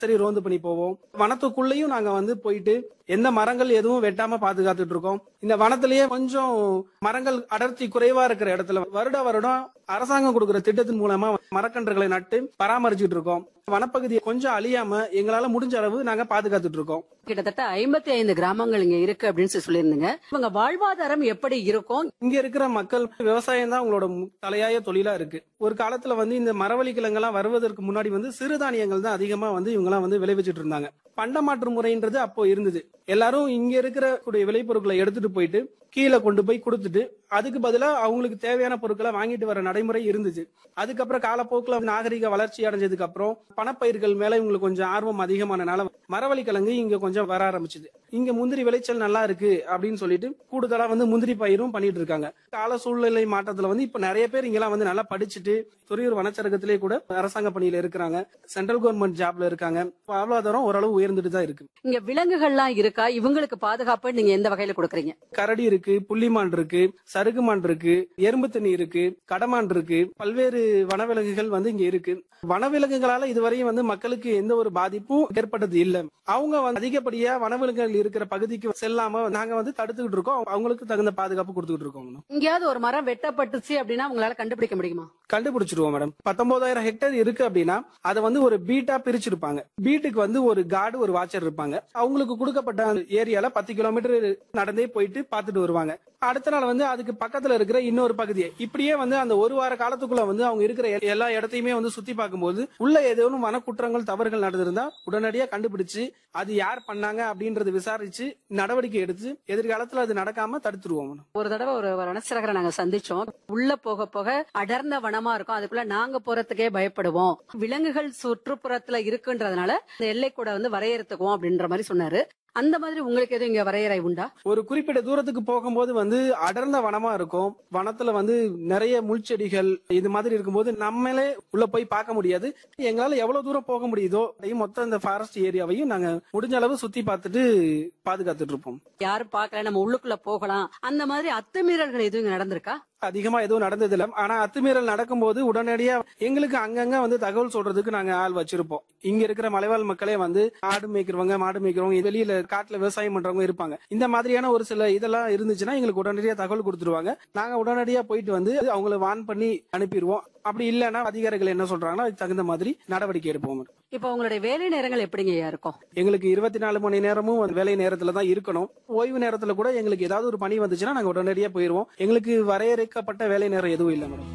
சரி ரோந்து பண்ணி போவோம் வனத்துக்குள்ளேயும் நாங்க வந்து போயிட்டு எந்த மரங்கள் எதுவும் வெட்டாம பாதுகாத்துட்டு இருக்கோம் இந்த வனத்திலேயே கொஞ்சம் மரங்கள் அடர்த்தி குறைவா இருக்கிற இடத்துல வருட வருடம் அரசாங்கம் கொடுக்கிற திட்டத்தின் மூலமா மரக்கன்றுகளை நட்டு பராமரிச்சுட்டு இருக்கோம் வனப்பகுதியை கொஞ்சம் அழியாம எங்களால முடிஞ்ச அளவு நாங்க பாதுகாத்துட்டு இருக்கோம் கிட்டத்தட்ட ஐம்பத்தி ஐந்து கிராமங்கள் இங்க இருக்கு அப்படின்னு சொல்லி சொல்லியிருந்தீங்க இவங்க வாழ்வாதாரம் எப்படி இருக்கும் இங்க இருக்கிற மக்கள் விவசாயம் தான் உங்களோட மு- தலையாய தொழிலா இருக்கு ஒரு காலத்துல வந்து இந்த மரவள்ளி கிழங்கெல்லாம் வருவதற்கு முன்னாடி வந்து சிறுதானியங்கள் தான் அதிகமா வந்து இவங்க எல்லாம் வந்து விளைவிச்சிட்டு இருந்தாங்க பண்டமாற்று முறைன்றது அப்போ இருந்தது எல்லாரும் இங்க இருக்கிற கூடிய விளைபொருட்களை எடுத்துட்டு போயிட்டு கீழே கொண்டு போய் கொடுத்துட்டு அதுக்கு பதிலா அவங்களுக்கு தேவையான பொருட்களை வாங்கிட்டு வர நடைமுறை இருந்துச்சு அதுக்கப்புறம் காலப்போக்குல நாகரிக வளர்ச்சி அடைஞ்சதுக்கு அப்புறம் பணப்பயிர்கள் மேல இவங்களுக்கு கொஞ்சம் ஆர்வம் அதிகமானனால மரவள்ளி கிழங்கு இங்க கொஞ்சம் வர ஆரம்பிச்சுது இங்க முந்திரி விளைச்சல் நல்லா இருக்கு அப்படின்னு சொல்லிட்டு கூடுதலா வந்து முந்திரி பயிரும் பண்ணிட்டு இருக்காங்க கால சூழ்நிலை மாற்றத்துல வந்து இப்ப நிறைய பேர் இங்கெல்லாம் வந்து நல்லா படிச்சுட்டு துறையூர் வனச்சரகத்திலே கூட அரசாங்க பணியில இருக்கிறாங்க சென்ட்ரல் கவர்மெண்ட் ஜாப்ல இருக்காங்க வாழ்வாதாரம் ஓரளவு உயர்ந்துட்டு தான் இருக்கு இங்க விலங்குகள்லாம் இருக்கா இவங்களுக்கு பாதுகாப்பு நீங்க எந்த வகையில கொடுக்குறீங்க கரடி இருக்கு புள்ளிமான் இருக்கு சருகுமான் இருக்கு எறும்பு தண்ணி இருக்கு கடமான் இருக்கு பல்வேறு வனவிலங்குகள் வந்து இங்க இருக்கு வனவிலங்குகளால இதுவரையும் வந்து மக்களுக்கு எந்த ஒரு பாதிப்பும் ஏற்பட்டது இல்ல அவங்க வந்து அதிகப்படியா வனவிலங்குகள் இருக்கிற பகுதிக்கு செல்லாம நாங்க வந்து தடுத்துக்கிட்டு இருக்கோம் அவங்களுக்கு தகுந்த பாதுகாப்பு கொடுத்துக்கிட்டு இருக்கோம் எங்கேயாவது ஒரு மரம் வெட்டப்பட்டுச்சு அப்படின்னா உங்களால கண்டுபிடிக்க முடியுமா கண்டுபிடிச்சிருவோம் மேடம் பத்தொன்பதாயிரம் ஹெக்டேர் இருக்கு அப்படின்னா அதை வந்து ஒரு பீட்டா பிரிச்சிருப்பாங்க பீட்டுக்கு வந்து ஒரு கார்டு ஒரு வாட்சர் இருப்பாங்க அவங்களுக்கு கொடுக்கப்பட்ட ஏரியால பத்து கிலோமீட்டர் நடந்தே போயிட்டு பார்த்துட்டு வருவாங்க அடுத்த நாள் வந்து அதுக்கு பக்கத்துல இருக்கிற இன்னொரு பகுதியை இப்படியே வந்து அந்த ஒரு வார காலத்துக்குள்ள வந்து அவங்க இருக்கிற எ- எல்லா இடத்தையுமே வந்து சுத்தி பார்க்கும்போது உள்ள ஏதேனும் வனக்குற்றங்கள் தவறுகள் நடந்திருந்தா உடனடியா கண்டுபிடிச்சு அது யார் பண்ணாங்க அப்படின்றத விசாரிச்சு நடவடிக்கை எடுத்து எதிர்காலத்துல அது நடக்காம தடுத்துருவோம் madam. ஒரு தடவை ஒரு வனச்சரகரை நாங்க சந்திச்சோம் உள்ள போக போக அடர்ந்த வனமா இருக்கும் அதுக்குள்ள நாங்க போறதுக்கே பயப்படுவோம் விலங்குகள் சுற்றுப்புறத்துல இருக்குன்றதுனால இந்த எல்லை கூட வந்து வரையறுத்துக்குவோம் அப்படின்ற மாதிரி சொன்னாரு அந்த மாதிரி உங்களுக்கு எதுவும் இங்க வரையறை உண்டா ஒரு குறிப்பிட்ட தூரத்துக்கு போகும்போது வந்து அடர்ந்த வனமா இருக்கும் வனத்துல வந்து நிறைய முள்செடிகள் இது மாதிரி இருக்கும்போது நம்மளே உள்ள போய் பார்க்க முடியாது எங்களால எவ்வளவு தூரம் போக முடியுதோ அதையும் மொத்த இந்த ஃபாரஸ்ட் ஏரியாவையும் நாங்க முடிஞ்ச அளவு சுத்தி பார்த்துட்டு பாதுகாத்துட்டு இருப்போம் யாரும் பார்க்கல நம்ம உள்ளுக்குள்ள போகலாம் அந்த மாதிரி அத்துமீறல்கள் எதுவும் இங்க நடந்திருக்கா அதிகமா எதுவும் நடந்தது இல்ல ஆனா அத்துமீறல் நடக்கும்போது உடனடியா எங்களுக்கு அங்கங்க வந்து தகவல் சொல்றதுக்கு நாங்க ஆள் வச்சிருப்போம் இங்க இருக்கிற மலைவாழ் மக்களே வந்து ஆடு மேய்க்கிறவங்க மாடு மேய்க்கிறவங்க வெளியில காட்டுல விவசாயம் பண்றவங்க இருப்பாங்க இந்த மாதிரியான ஒரு சில இதெல்லாம் இருந்துச்சுன்னா எங்களுக்கு உடனடியா தகவல் கொடுத்துருவாங்க நாங்க உடனடியா போயிட்டு வந்து அவங்கள வான் பண்ணி அனுப்பிடுவோம் அப்படி இல்லைன்னா அதிகாரிகள் என்ன சொல்றாங்கன்னா அதுக்கு தகுந்த மாதிரி நடவடிக்கை எடுப்போம் இப்ப உங்களுடைய வேலை நேரங்கள் எப்படிங்க ஐயா இருக்கும் எங்களுக்கு இருபத்தி நாலு மணி நேரமும் அந்த வேலை நேரத்துல தான் இருக்கணும் ஓய்வு நேரத்துல கூட எங்களுக்கு ஏதாவது ஒரு பணி வந்துச்சுன்னா நாங்க உடனடியா போயிருவோம் எங்களுக்கு வரையறுக்கப்பட்ட வேலை நேரம் எதுவும் இல்லை மேடம்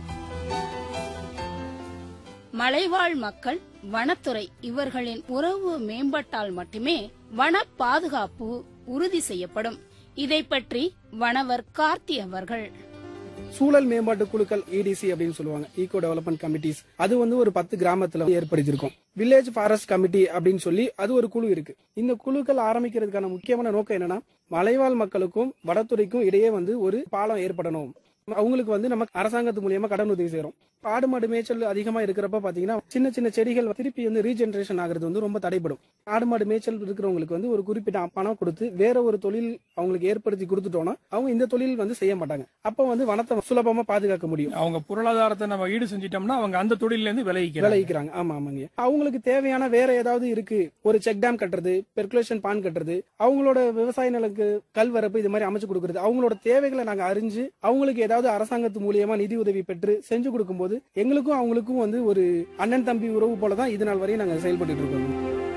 மலைவாழ் மக்கள் வனத்துறை இவர்களின் உறவு மேம்பட்டால் மட்டுமே வன பாதுகாப்பு உறுதி செய்யப்படும் இதை பற்றி வனவர் கார்த்தி அவர்கள் சூழல் மேம்பாட்டு குழுக்கள் இடிசி அப்படின்னு சொல்லுவாங்க ஈகோ டெவலப்மெண்ட் கமிட்டிஸ் அது வந்து ஒரு பத்து கிராமத்துல ஏற்படுத்தியிருக்கோம் வில்லேஜ் ஃபாரஸ்ட் கமிட்டி அப்படின்னு சொல்லி அது ஒரு குழு இருக்கு இந்த குழுக்கள் ஆரம்பிக்கிறதுக்கான முக்கியமான நோக்கம் என்னன்னா மலைவாழ் மக்களுக்கும் வனத்துறைக்கும் இடையே வந்து ஒரு பாலம் ஏற்படணும் அவங்களுக்கு வந்து நம்ம அரசாங்கத்து மூலியமா கடன் உதவி செய்யறோம் ஆடு மாடு மேய்ச்சல் அதிகமா இருக்கிறப்ப பாத்தீங்கன்னா சின்ன சின்ன செடிகள் திருப்பி வந்து ரீஜெனரேஷன் ஆகுறது வந்து ரொம்ப தடைப்படும் ஆடு மாடு மேய்ச்சல் இருக்கிறவங்களுக்கு வந்து ஒரு குறிப்பிட்ட பணம் கொடுத்து வேற ஒரு தொழில் அவங்களுக்கு ஏற்படுத்தி கொடுத்துட்டோம்னா அவங்க இந்த தொழில் வந்து செய்ய மாட்டாங்க அப்ப வந்து வனத்தை சுலபமா பாதுகாக்க முடியும் அவங்க பொருளாதாரத்தை நம்ம ஈடு செஞ்சிட்டோம்னா அவங்க அந்த தொழில இருந்து விலகிக்கிறாங்க விளைவிக்கிறாங்க ஆமா ஆமாங்க அவங்களுக்கு தேவையான வேற ஏதாவது இருக்கு ஒரு செக் டேம் கட்டுறது பெர்குலேஷன் பான் கட்டுறது அவங்களோட விவசாய நிலக்கு கல்வரப்பு இது மாதிரி அமைச்சு கொடுக்கறது அவங்களோட தேவைகளை நாங்க அறிஞ்சு அவங்களுக்கு ஏதாவது அரசாங்கத்து மூலியமா நிதி உதவி பெற்று செஞ்சு கொடுக்கும்போது எங்களுக்கும் அவங்களுக்கும் வந்து ஒரு அண்ணன் தம்பி உறவு போல தான் இது நாள் வரையும் நாங்க செயல்பட்டு இருக்கோம்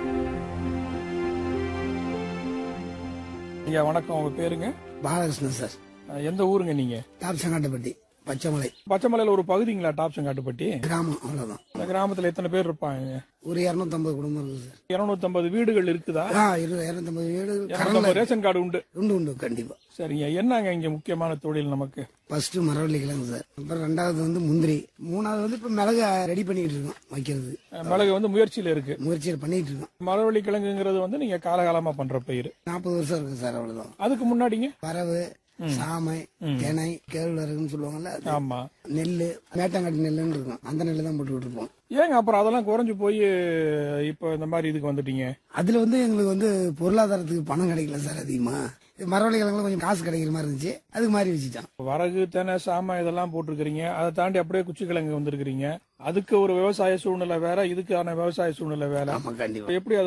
ஐயா வணக்கம் உங்க பேருங்க பாலகிருஷ்ணன் சார் அஹ், எந்த ஊருங்க நீங்க டாப் சங்காட்டப்பட்டி பச்சைமலை பச்சைமலையில ஒரு பகுதிங்களா டாப்சன் காட்டுப்பட்டி கிராமம் அவ்வளவுதான் இந்த கிராமத்துல எத்தனை பேர் இருப்பாங்க ஒரு இரநூத்தம்பது குடும்பம் இருக்குது சார் இருநூத்தம்பது வீடுகள் இருக்குதா ஆ இரு இரநூத்தம்பது வீடு இருநூத்தம்பது கடல்ல ரேஷன் கார்டு உண்டு உண்டு உண்டு கண்டிப்பா சரிங்க என்னங்க இங்க முக்கியமான தொழில் நமக்கு ஃபர்ஸ்ட் மரவள்ளி கிழங்கு சார் அப்புறம் ரெண்டாவது வந்து முந்திரி மூணாவது வந்து இப்ப மிளகு ரெடி பண்ணிட்டு இருக்கோம் வைக்கிறது அஹ், மிளகு வந்து முயற்சியில இருக்கு முயற்சியில் பண்ணிட்டு இருக்கோம் மரவள்ளி கிழங்குங்கிறது வந்து நீங்க காலகாலமா பண்ற பயிர் நாற்பது வருஷம் இருக்கு சார் அவ்வளவுதான் அதுக்கு முன்னாடிங்க வரவு சாமை தினை கேழ்வரகுன்னு சொல்லுவாங்கல்ல அது. ஆமா நெல்லு மேட்டங்காட்டு நெல்லுன்னு இருக்கும் அந்த நெல்லு தான் போட்டுக்கிட்டு இருப்போம் ஏங்க அப்புறம் அதெல்லாம் குறைஞ்சு போய் இப்ப இந்த மாதிரி இதுக்கு வந்துட்டீங்க அதுல வந்து எங்களுக்கு வந்து பொருளாதாரத்துக்கு பணம் கிடைக்கல சார் அதிகமா மரவள்ளி கிழங்குல கொஞ்சம் காசு கிடைக்கிற மாதிரி இருந்துச்சு அதுக்கு மாதிரி வச்சுட்டான் வரகு தெனை சாமை இதெல்லாம் போட்டிருக்கிறீங்க அதை தாண்டி அப்படியே குச்சி கிழங்கு வந்திருக்கிறீங்க அதுக்கு ஒரு விவசாய சூழ்நிலை வேற இதுக்கான விவசாய சூழ்நிலை வேற ஆமா கண்டிப்பா எப்படி அதை